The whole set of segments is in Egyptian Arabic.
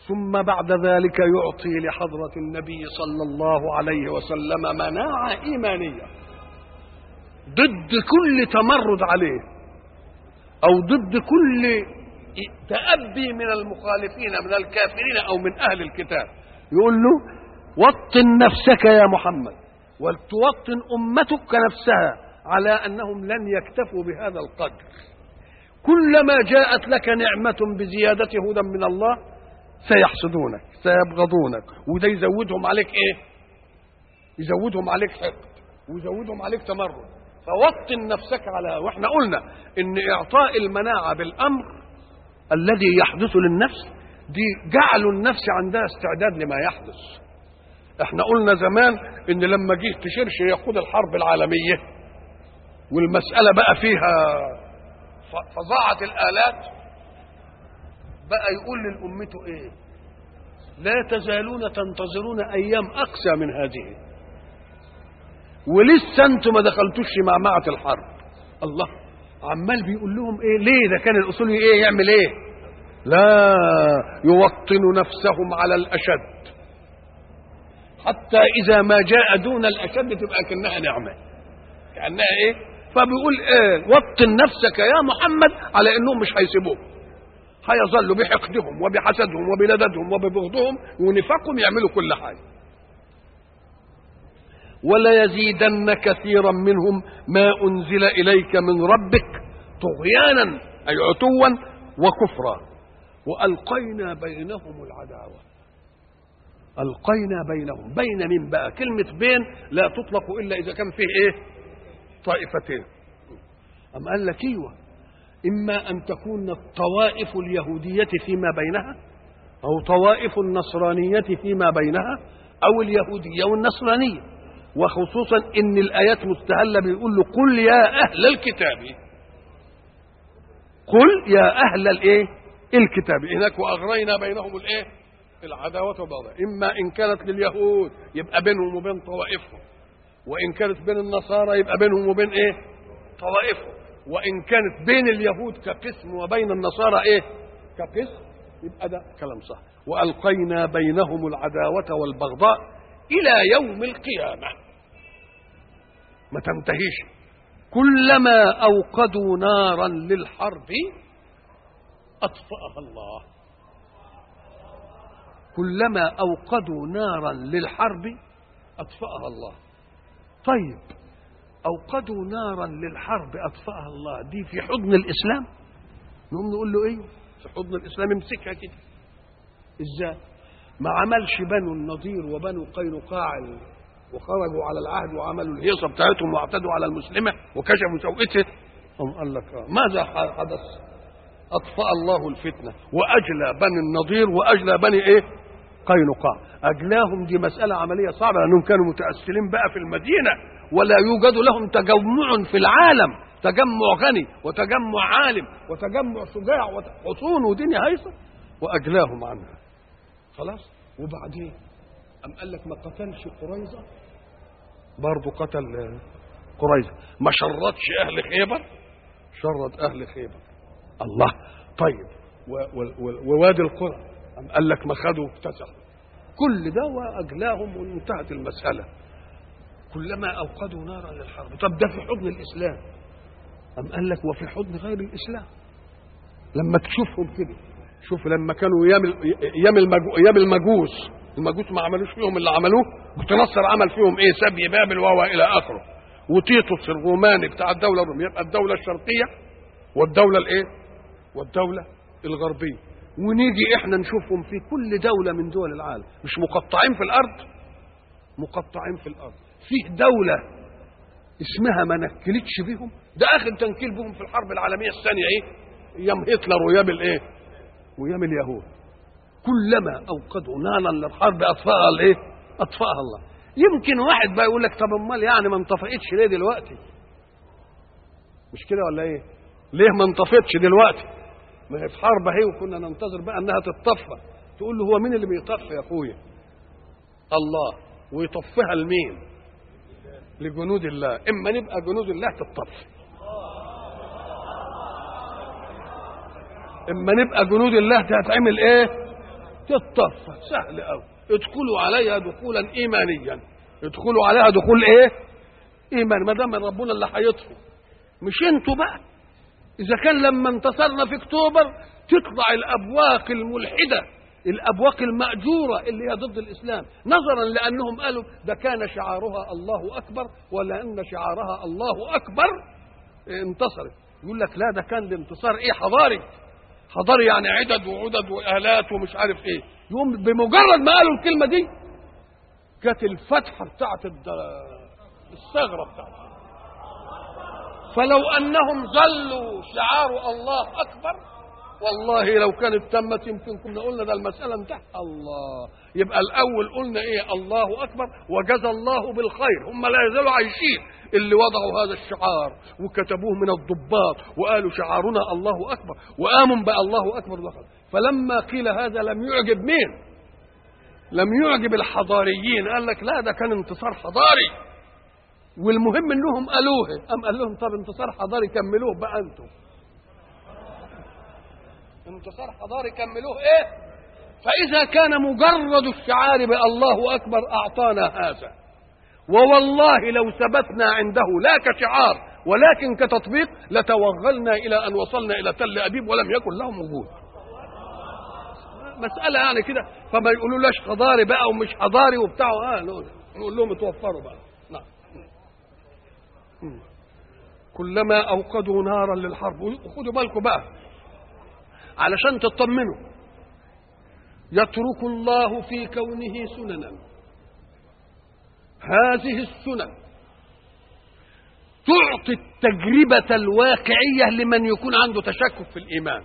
ثم بعد ذلك يعطي لحضرة النبي صلى الله عليه وسلم مناعة إيمانية ضد كل تمرد عليه أو ضد كل تأبي من المخالفين من الكافرين أو من أهل الكتاب يقول له وطن نفسك يا محمد ولتوطن أمتك نفسها على أنهم لن يكتفوا بهذا القدر كلما جاءت لك نعمة بزيادة هدى من الله سيحسدونك سيبغضونك وده يزودهم عليك ايه يزودهم عليك حقد ويزودهم عليك تمرد فوطن نفسك على واحنا قلنا ان اعطاء المناعه بالامر الذي يحدث للنفس دي جعلوا النفس عندها استعداد لما يحدث احنا قلنا زمان ان لما جه تشرش يقود الحرب العالميه والمساله بقى فيها فظاعه الالات بقى يقول لأمته ايه لا تزالون تنتظرون ايام اقسى من هذه ولسه انتم ما دخلتوش في معمعة الحرب الله عمال بيقول لهم ايه ليه ده كان الاصولي ايه يعمل ايه لا يوطن نفسهم على الاشد حتى اذا ما جاء دون الاشد تبقى كانها نعمه كانها ايه فبيقول ايه وطن نفسك يا محمد على انهم مش هيسيبوك هيظلوا بحقدهم وبحسدهم وبلددهم وببغضهم ونفاقهم يعملوا كل حاجه ولا يزيدن كثيرا منهم ما انزل اليك من ربك طغيانا اي عتوا وكفرا والقينا بينهم العداوه القينا بينهم بين من بقى كلمه بين لا تطلق الا اذا كان فيه ايه طائفتين ام قال لك ايوه إما أن تكون الطوائف اليهودية فيما بينها أو طوائف النصرانية فيما بينها أو اليهودية والنصرانية وخصوصا إن الآيات مستهلة بيقول له قل يا أهل الكتاب قل يا أهل الإيه الكتاب هناك وأغرينا بينهم الإيه العداوة والبغضاء إما إن كانت لليهود يبقى بينهم وبين طوائفهم وإن كانت بين النصارى يبقى بينهم وبين إيه طوائفهم وان كانت بين اليهود كقسم وبين النصارى ايه كقسم يبقى ده كلام صح والقينا بينهم العداوه والبغضاء الى يوم القيامه ما تنتهيش كلما اوقدوا نارا للحرب اطفاها الله كلما اوقدوا نارا للحرب اطفاها الله طيب أوقدوا نارا للحرب أطفأها الله دي في حضن الإسلام نقوم نقول له إيه في حضن الإسلام امسكها كده إزاي ما عملش بنو النضير وبنو قينقاع وخرجوا على العهد وعملوا الهيصة بتاعتهم واعتدوا على المسلمة وكشفوا سوءته هم قال لك آه. ماذا حدث أطفأ الله الفتنة وأجلى بني النضير وأجلى بني إيه قينقاع أجلاهم دي مسألة عملية صعبة لأنهم كانوا متأثرين بقى في المدينة ولا يوجد لهم تجمع في العالم تجمع غني وتجمع عالم وتجمع شجاع وحصون ودنيا هيصة وأجلاهم عنها خلاص وبعدين أم قال لك ما قتلش قريظة برضه قتل قريظة ما شردش أهل خيبر شرد أهل خيبر الله طيب ووادي القرى أم قال لك ما خدوا اكتسحوا كل ده وأجلاهم وانتهت المسألة كلما أوقدوا نارا للحرب طب ده في حضن الإسلام أم قال لك وفي حضن غير الإسلام لما تشوفهم كده شوف لما كانوا ايام ايام المجو... ايام المجوس المجوس ما عملوش فيهم اللي عملوه كنت نصر عمل فيهم ايه سبي بابل وهو الى اخره وتيتوس الروماني بتاع الدوله الروميه يبقى الدوله الشرقيه والدوله الايه والدوله الغربيه ونيجي احنا نشوفهم في كل دوله من دول العالم مش مقطعين في الارض مقطعين في الارض فيه دوله اسمها ما نكلتش بهم ده اخر تنكيل بهم في الحرب العالميه الثانيه ايه ايام هتلر وايام الايه وايام اليهود كلما اوقدوا نارا للحرب اطفاها الايه اطفاها الله يمكن واحد بقى يقول لك طب امال يعني ما انطفئتش ليه دلوقتي مش كده ولا ايه ليه ما انطفتش دلوقتي ما هي في حرب اهي وكنا ننتظر بقى انها تتطفى تقول له هو مين اللي بيطفي يا اخويا الله ويطفيها لمين لجنود الله اما نبقى جنود الله تتطفي اما نبقى جنود الله هتعمل ايه تتطفى سهل قوي ادخلوا عليها دخولا ايمانيا ادخلوا عليها دخول ايه ايمان ما دام ربنا اللي هيطفي مش انتوا بقى اذا كان لما انتصرنا في اكتوبر تطلع الابواق الملحده الابواق الماجوره اللي هي ضد الاسلام نظرا لانهم قالوا ده كان شعارها الله اكبر ولان شعارها الله اكبر انتصرت يقول لك لا ده كان الانتصار ايه حضاري حضاري يعني عدد وعدد والات ومش عارف ايه يقوم بمجرد ما قالوا الكلمه دي كانت الفتحه بتاعت الثغره بتاعتها فلو انهم ظلوا شعار الله اكبر والله لو كانت تمت يمكن كنا قلنا ده المسألة انتهت الله يبقى الأول قلنا إيه الله أكبر وجزى الله بالخير هم لا يزالوا عايشين اللي وضعوا هذا الشعار وكتبوه من الضباط وقالوا شعارنا الله أكبر وآمن بقى الله أكبر دخل فلما قيل هذا لم يعجب مين لم يعجب الحضاريين قال لك لا ده كان انتصار حضاري والمهم انهم قالوه ام قال لهم طب انتصار حضاري كملوه بقى انتم انتصار حضاري كملوه ايه فاذا كان مجرد الشعار بالله اكبر اعطانا هذا ووالله لو ثبتنا عنده لا كشعار ولكن كتطبيق لتوغلنا الى ان وصلنا الى تل ابيب ولم يكن لهم وجود مسألة يعني كده فما يقولوا لاش حضاري بقى ومش حضاري وبتاع اه نقول لهم اتوفروا بقى نعم كلما اوقدوا نارا للحرب خدوا بالكم بقى علشان تطمنوا يترك الله في كونه سننا هذه السنن تعطي التجربة الواقعية لمن يكون عنده تشكك في الإيمان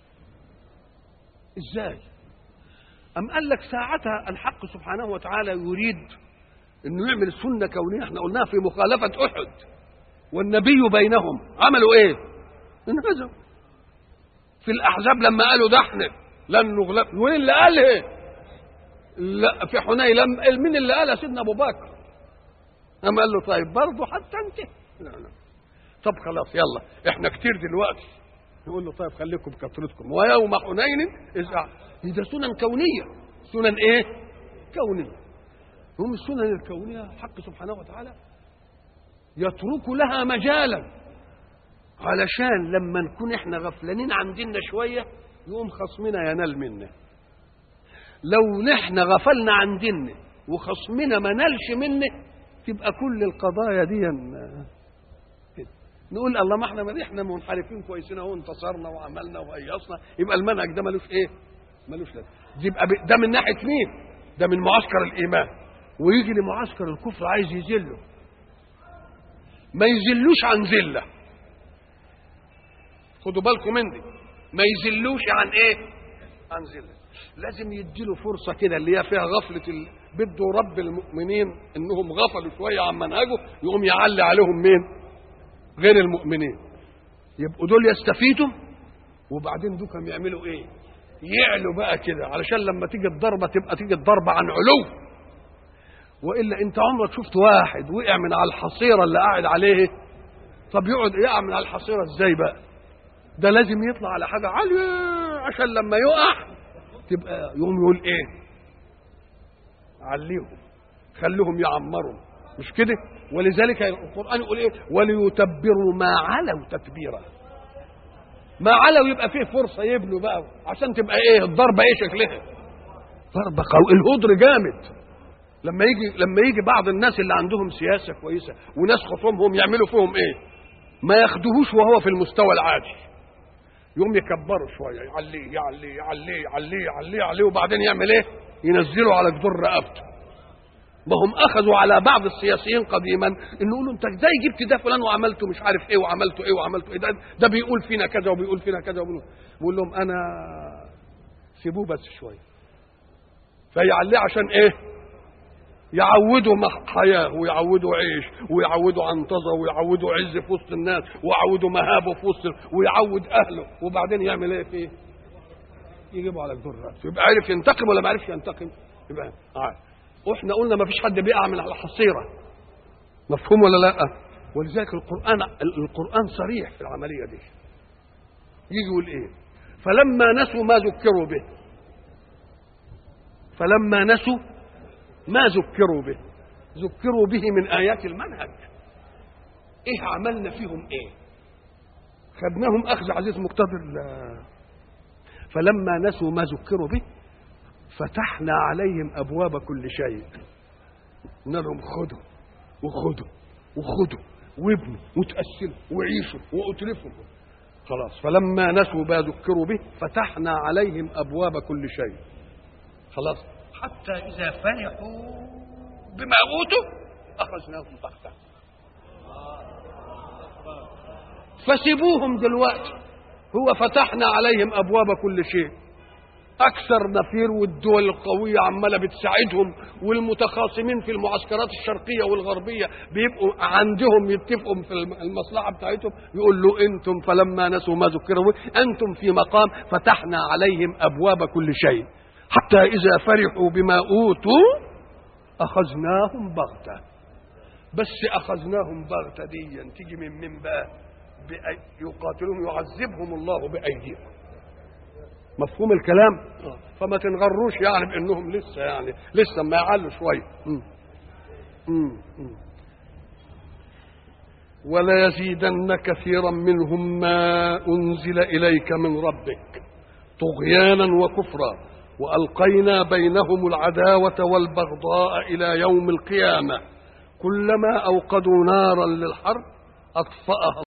إزاي أم قال لك ساعتها الحق سبحانه وتعالى يريد أنه يعمل سنة كونية احنا قلناها في مخالفة أحد والنبي بينهم عملوا إيه انهزموا في الأحزاب لما قالوا ده احنا لن نغلب وين اللي قال ايه لا في حنين لم مين اللي قالها سيدنا ابو بكر قام قال له طيب برضه حتى انت لا لا طب خلاص يلا احنا كتير دلوقتي نقول له طيب خليكم بكثرتكم ويوم حنين اذا ده سنن كونيه سنن ايه كونيه هم السنن الكونيه الحق سبحانه وتعالى يترك لها مجالا علشان لما نكون احنا غفلانين عن ديننا شويه يقوم خصمنا ينال منا لو نحن غفلنا عن ديننا وخصمنا ما نالش منه تبقى كل القضايا دي كده نقول الله ما احنا ما احنا منحرفين كويسين اهو انتصرنا وعملنا وهيصنا يبقى المنهج ده ملوش ايه؟ ملوش لازمه يبقى ده من ناحيه مين؟ ده من معسكر الايمان ويجي لمعسكر الكفر عايز يذله ما يذلوش عن ذله خدوا بالكم من دي ما يذلوش عن ايه عن ذله لازم يديله فرصة كده اللي هي فيها غفلة ال... بده رب المؤمنين انهم غفلوا شوية عن منهجه يقوم يعلي عليهم مين غير المؤمنين يبقوا دول يستفيدوا وبعدين دول كانوا يعملوا ايه يعلوا بقى كده علشان لما تيجي الضربة تبقى تيجي الضربة عن علو والا انت عمرك شفت واحد وقع من على الحصيرة اللي قاعد عليه طب يقعد يقع من على الحصيرة ازاي بقى ده لازم يطلع على حاجة عالية عشان لما يقع تبقى يقوم يقول ايه عليهم خليهم يعمروا مش كده ولذلك القرآن يقول ايه وليتبروا ما علوا تتبيرا ما علوا يبقى فيه فرصة يبنوا بقى عشان تبقى ايه الضربة ايه شكلها ضربة قوي الهدر جامد لما يجي لما يجي بعض الناس اللي عندهم سياسة كويسة وناس خصومهم يعملوا فيهم ايه ما ياخدوهوش وهو في المستوى العادي يقوم يكبروا شويه يعليه يعليه يعليه يعليه يعليه يعليه وبعدين يعمل ايه؟ ينزله على جدور رقبته. ما هم اخذوا على بعض السياسيين قديما ان يقولوا انت ازاي جبت ده فلان وعملته مش عارف ايه وعملته ايه وعملته ايه ده, ده بيقول فينا كذا وبيقول فينا كذا وبيقول بقول لهم انا سيبوه بس شويه. فيعليه عشان ايه؟ يعودوا حياة ويعودوا عيش ويعودوا عنطزة ويعودوا عز في وسط الناس ويعودوا مهابه في وسط ويعود أهله وبعدين يعمل إيه فيه؟ يجيبوا على جدور رأسه يبقى عارف ينتقم ولا ما عرفش ينتقم؟ يبقى عارف واحنا قلنا ما فيش حد بيقع من على حصيرة مفهوم ولا لا؟ ولذلك القرآن القرآن صريح في العملية دي يجي يقول إيه؟ فلما نسوا ما ذكروا به فلما نسوا ما ذكروا به ذكروا به من آيات المنهج إيه عملنا فيهم إيه خدناهم أخذ عزيز مقتدر لا فلما نسوا ما ذكروا به فتحنا عليهم أبواب كل شيء قلنا لهم خدوا وخدوا وخدوا وابنوا وتأسلوا وعيشوا وأتلفوا خلاص فلما نسوا ما ذكروا به فتحنا عليهم أبواب كل شيء خلاص حتى إذا فرحوا بما أوتوا أخرجناهم بغتة فسيبوهم دلوقتي هو فتحنا عليهم أبواب كل شيء أكثر نفير والدول القوية عمالة بتساعدهم والمتخاصمين في المعسكرات الشرقية والغربية بيبقوا عندهم يتفقوا في المصلحة بتاعتهم يقول له أنتم فلما نسوا ما ذكروا أنتم في مقام فتحنا عليهم أبواب كل شيء حتى إذا فرحوا بما أوتوا أخذناهم بغتة بس أخذناهم بغتة دي تيجي من من بقى يقاتلهم يعذبهم الله بأيديهم مفهوم الكلام فما تنغروش يعني بانهم لسه يعني لسه ما يعلوا شويه ولا يزيدن كثيرا منهم ما انزل اليك من ربك طغيانا وكفرا والقينا بينهم العداوه والبغضاء الى يوم القيامه كلما اوقدوا نارا للحرب اطفاها